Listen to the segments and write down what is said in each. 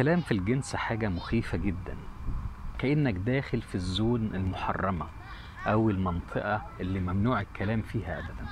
الكلام في الجنس حاجة مخيفة جدا كأنك داخل في الزون المحرمة أو المنطقة اللي ممنوع الكلام فيها أبدا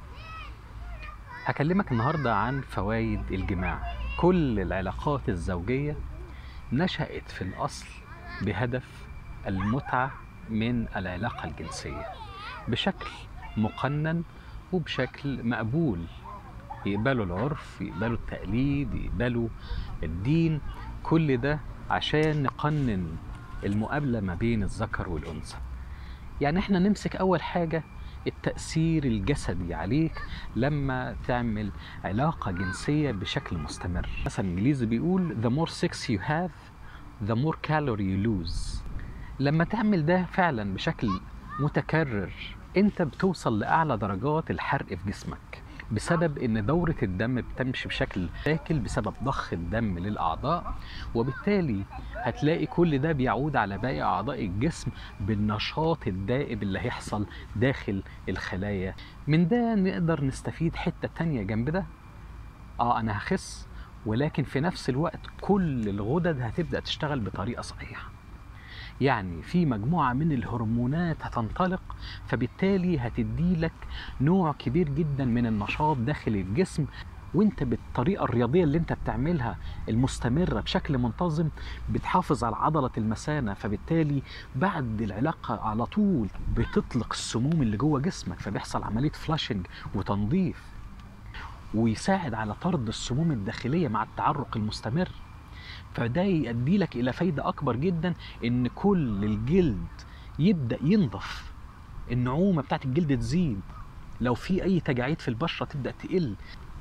هكلمك النهاردة عن فوائد الجماع كل العلاقات الزوجية نشأت في الأصل بهدف المتعة من العلاقة الجنسية بشكل مقنن وبشكل مقبول يقبلوا العرف يقبلوا التقليد يقبلوا الدين كل ده عشان نقنن المقابلة ما بين الذكر والأنثى يعني احنا نمسك أول حاجة التأثير الجسدي عليك لما تعمل علاقة جنسية بشكل مستمر مثلا الإنجليزي بيقول the more sex you have the more calorie you lose لما تعمل ده فعلا بشكل متكرر انت بتوصل لأعلى درجات الحرق في جسمك بسبب ان دورة الدم بتمشي بشكل شاكل بسبب ضخ الدم للأعضاء وبالتالي هتلاقي كل ده بيعود على باقي أعضاء الجسم بالنشاط الدائب اللي هيحصل داخل الخلايا من ده نقدر نستفيد حتة تانية جنب ده اه انا هخس ولكن في نفس الوقت كل الغدد هتبدأ تشتغل بطريقة صحيحة يعني في مجموعة من الهرمونات هتنطلق فبالتالي هتدي لك نوع كبير جدا من النشاط داخل الجسم وانت بالطريقة الرياضية اللي انت بتعملها المستمرة بشكل منتظم بتحافظ على عضلة المثانة فبالتالي بعد العلاقة على طول بتطلق السموم اللي جوه جسمك فبيحصل عملية فلاشنج وتنظيف ويساعد على طرد السموم الداخلية مع التعرق المستمر فده يؤدي لك الى فايده اكبر جدا ان كل الجلد يبدا ينضف النعومه بتاعت الجلد تزيد لو في اي تجاعيد في البشره تبدا تقل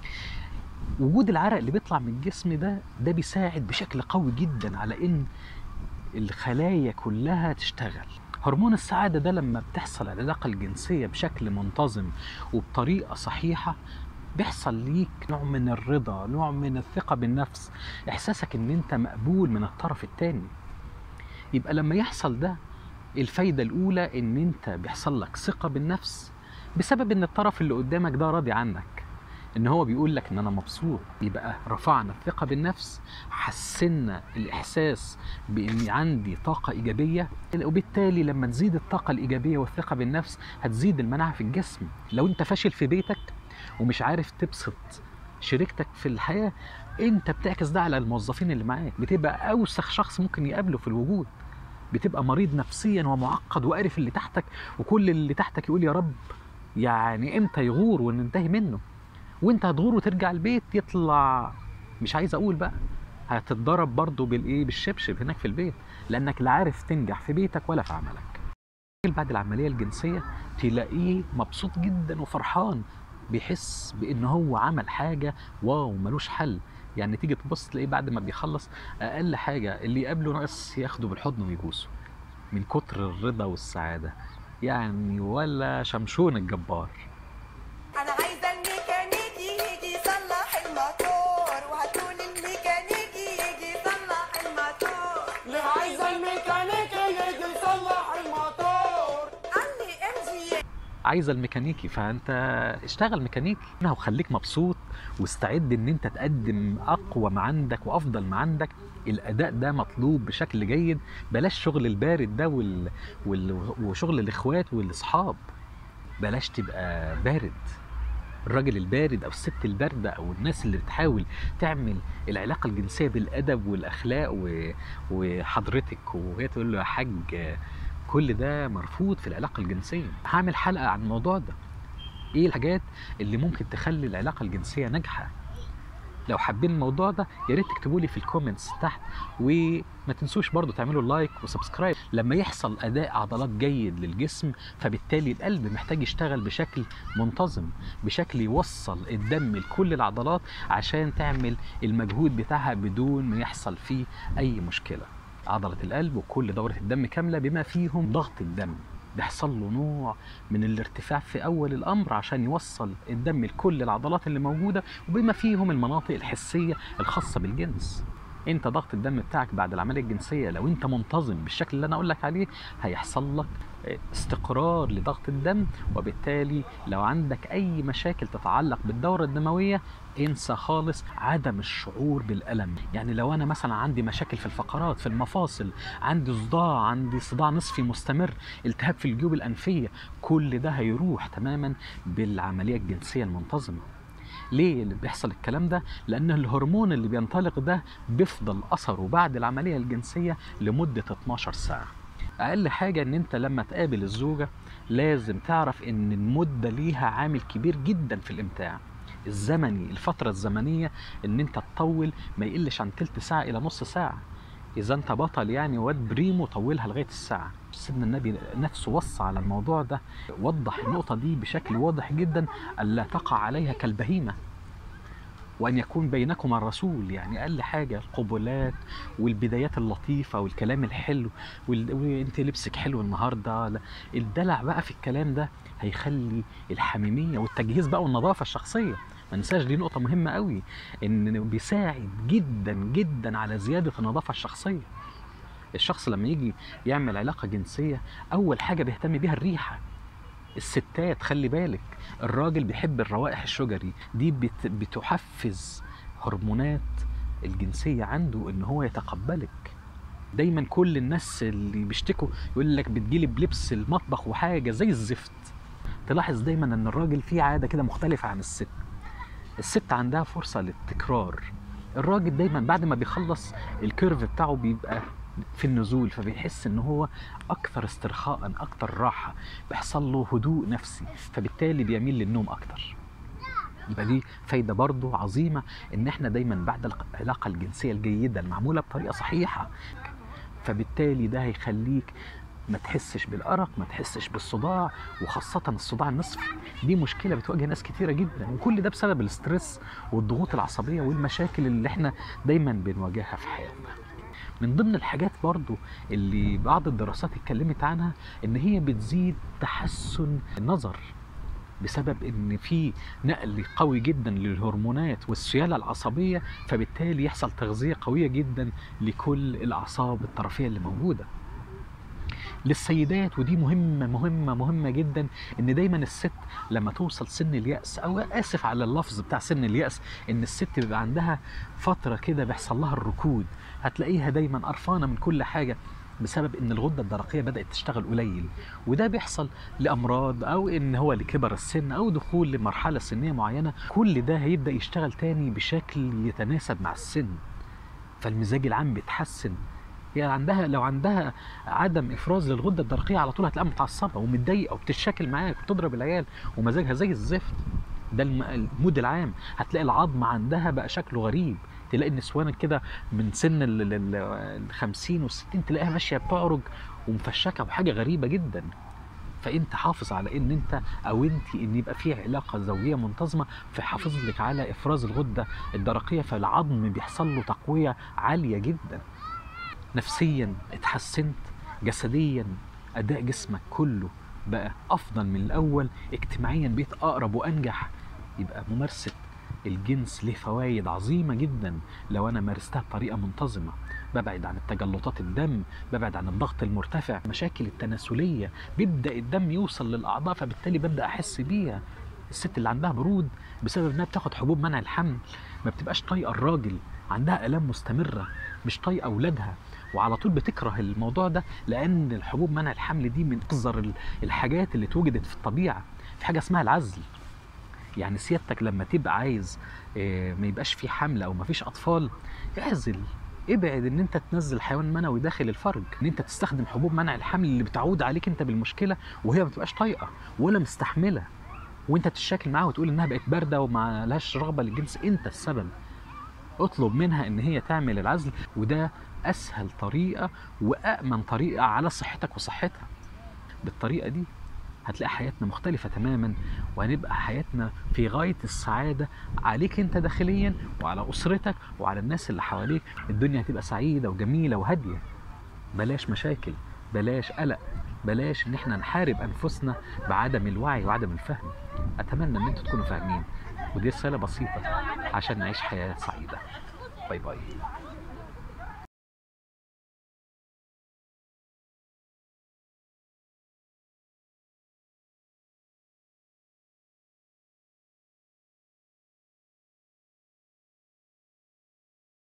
وجود العرق اللي بيطلع من الجسم ده ده بيساعد بشكل قوي جدا على ان الخلايا كلها تشتغل هرمون السعادة ده لما بتحصل العلاقة الجنسية بشكل منتظم وبطريقة صحيحة بيحصل ليك نوع من الرضا نوع من الثقة بالنفس إحساسك إن أنت مقبول من الطرف التاني يبقى لما يحصل ده الفايدة الأولى إن أنت بيحصل لك ثقة بالنفس بسبب إن الطرف اللي قدامك ده راضي عنك إن هو بيقول لك إن أنا مبسوط يبقى رفعنا الثقة بالنفس حسنا الإحساس بإني عندي طاقة إيجابية وبالتالي لما تزيد الطاقة الإيجابية والثقة بالنفس هتزيد المناعة في الجسم لو أنت فاشل في بيتك ومش عارف تبسط شريكتك في الحياه انت بتعكس ده على الموظفين اللي معاك بتبقى اوسخ شخص ممكن يقابله في الوجود بتبقى مريض نفسيا ومعقد وقارف اللي تحتك وكل اللي تحتك يقول يا رب يعني امتى يغور وننتهي منه وانت هتغور وترجع البيت يطلع مش عايز اقول بقى هتتضرب برضه بالايه بالشبشب هناك في البيت لانك لا عارف تنجح في بيتك ولا في عملك بعد العمليه الجنسيه تلاقيه مبسوط جدا وفرحان بيحس بان هو عمل حاجه واو ملوش حل يعني تيجي تبص تلاقيه بعد ما بيخلص اقل حاجه اللي يقابله ناقص ياخده بالحضن ويبوسه من كتر الرضا والسعاده يعني ولا شمشون الجبار انا عايزه الميكانيكي يجي يصلح الموتور وهاتولي الميكانيكي يجي يصلح الموتور ليه عايزه الميكانيكي يجي يصلح الموتور قال لي ام جي عايزه الميكانيكي فانت اشتغل ميكانيكي هنا وخليك مبسوط واستعد ان انت تقدم اقوى ما عندك وافضل ما عندك الاداء ده مطلوب بشكل جيد بلاش شغل البارد ده وال... وال... وشغل الاخوات والاصحاب بلاش تبقى بارد الراجل البارد او الست البارده او الناس اللي بتحاول تعمل العلاقه الجنسيه بالادب والاخلاق و... وحضرتك وهي تقول له يا حاج كل ده مرفوض في العلاقه الجنسيه هعمل حلقه عن الموضوع ده ايه الحاجات اللي ممكن تخلي العلاقه الجنسيه ناجحه لو حابين الموضوع ده يا ريت تكتبوا لي في الكومنتس تحت وما تنسوش برضو تعملوا لايك وسبسكرايب لما يحصل اداء عضلات جيد للجسم فبالتالي القلب محتاج يشتغل بشكل منتظم بشكل يوصل الدم لكل العضلات عشان تعمل المجهود بتاعها بدون ما يحصل فيه اي مشكله عضله القلب وكل دوره الدم كامله بما فيهم ضغط الدم بيحصل له نوع من الارتفاع في اول الامر عشان يوصل الدم لكل العضلات اللي موجوده وبما فيهم المناطق الحسيه الخاصه بالجنس انت ضغط الدم بتاعك بعد العمليه الجنسيه لو انت منتظم بالشكل اللي انا اقول لك عليه هيحصل لك استقرار لضغط الدم وبالتالي لو عندك اي مشاكل تتعلق بالدوره الدمويه انسى خالص عدم الشعور بالالم يعني لو انا مثلا عندي مشاكل في الفقرات في المفاصل عندي صداع عندي صداع نصفي مستمر التهاب في الجيوب الانفيه كل ده هيروح تماما بالعمليه الجنسيه المنتظمه ليه اللي بيحصل الكلام ده لان الهرمون اللي بينطلق ده بيفضل اثره بعد العمليه الجنسيه لمده 12 ساعه اقل حاجه ان انت لما تقابل الزوجه لازم تعرف ان المده ليها عامل كبير جدا في الامتاع الزمني الفترة الزمنية ان انت تطول ما يقلش عن تلت ساعة الى نص ساعة اذا انت بطل يعني واد بريمو طولها لغاية الساعة سيدنا النبي نفسه وصى على الموضوع ده وضح النقطة دي بشكل واضح جدا ألا تقع عليها كالبهيمة وأن يكون بينكما الرسول يعني أقل حاجة القبلات والبدايات اللطيفة والكلام الحلو وال... وانت لبسك حلو النهاردة لا. الدلع بقى في الكلام ده هيخلي الحميمية والتجهيز بقى والنظافة الشخصية ما ننساش دي نقطة مهمة قوي إن بيساعد جدا جدا على زيادة النظافة الشخصية الشخص لما يجي يعمل علاقة جنسية أول حاجة بيهتم بيها الريحة الستات خلي بالك الراجل بيحب الروائح الشجري دي بت بتحفز هرمونات الجنسية عنده ان هو يتقبلك دايما كل الناس اللي بيشتكوا يقول لك بتجيلي بلبس المطبخ وحاجة زي الزفت تلاحظ دايما ان الراجل فيه عادة كده مختلفة عن الست الست عندها فرصة للتكرار الراجل دايما بعد ما بيخلص الكيرف بتاعه بيبقى في النزول فبيحس ان هو اكثر استرخاء اكثر راحه بيحصل له هدوء نفسي فبالتالي بيميل للنوم اكثر يبقى دي فايده برضو عظيمه ان احنا دايما بعد العلاقه الجنسيه الجيده المعموله بطريقه صحيحه فبالتالي ده هيخليك ما تحسش بالارق ما تحسش بالصداع وخاصه الصداع النصفي دي مشكله بتواجه ناس كتيره جدا وكل ده بسبب الاسترس والضغوط العصبيه والمشاكل اللي احنا دايما بنواجهها في حياتنا من ضمن الحاجات برضو اللي بعض الدراسات اتكلمت عنها ان هي بتزيد تحسن النظر بسبب ان في نقل قوي جدا للهرمونات والسياله العصبيه فبالتالي يحصل تغذيه قويه جدا لكل الاعصاب الطرفيه اللي موجوده للسيدات ودي مهمه مهمه مهمه جدا ان دايما الست لما توصل سن الياس او اسف على اللفظ بتاع سن الياس ان الست بيبقى عندها فتره كده بيحصل لها الركود هتلاقيها دايما قرفانه من كل حاجه بسبب ان الغده الدرقيه بدات تشتغل قليل وده بيحصل لامراض او ان هو لكبر السن او دخول لمرحله سنيه معينه كل ده هيبدا يشتغل تاني بشكل يتناسب مع السن فالمزاج العام بيتحسن هي يعني عندها لو عندها عدم افراز للغده الدرقيه على طول هتلاقيها متعصبه ومتضايقه وبتتشاكل معاك وبتضرب العيال ومزاجها زي الزفت ده المود العام هتلاقي العظم عندها بقى شكله غريب تلاقي النسوان كده من سن ال 50 وال 60 تلاقيها ماشيه بتعرج ومفشكه وحاجه غريبه جدا فانت حافظ على ان انت او انت ان يبقى في علاقه زوجيه منتظمه فيحافظ لك على افراز الغده الدرقيه فالعظم بيحصل له تقويه عاليه جدا نفسيا اتحسنت جسديا اداء جسمك كله بقى افضل من الاول اجتماعيا بقيت اقرب وانجح يبقى ممارسه الجنس له فوائد عظيمه جدا لو انا مارستها بطريقه منتظمه ببعد عن التجلطات الدم ببعد عن الضغط المرتفع مشاكل التناسليه بيبدا الدم يوصل للاعضاء فبالتالي ببدا احس بيها الست اللي عندها برود بسبب انها بتاخد حبوب منع الحمل ما بتبقاش طايقه الراجل عندها الام مستمره مش طايقه اولادها وعلى طول بتكره الموضوع ده لان الحبوب منع الحمل دي من اقذر الحاجات اللي اتوجدت في الطبيعه في حاجه اسمها العزل يعني سيادتك لما تبقى عايز ما يبقاش في حمل او ما فيش اطفال اعزل ابعد ان انت تنزل حيوان منوي داخل الفرج ان انت تستخدم حبوب منع الحمل اللي بتعود عليك انت بالمشكله وهي ما بتبقاش طايقه ولا مستحمله وانت تتشاكل معاها وتقول انها بقت بارده وما لهاش رغبه للجنس انت السبب اطلب منها ان هي تعمل العزل وده اسهل طريقه وامن طريقه على صحتك وصحتها بالطريقه دي هتلاقي حياتنا مختلفة تماما وهنبقى حياتنا في غاية السعادة عليك انت داخليا وعلى أسرتك وعلى الناس اللي حواليك الدنيا هتبقى سعيدة وجميلة وهادية بلاش مشاكل بلاش قلق بلاش ان احنا نحارب انفسنا بعدم الوعي وعدم الفهم اتمنى ان انتوا تكونوا فاهمين ودي رسالة بسيطة عشان نعيش حياة سعيدة باي باي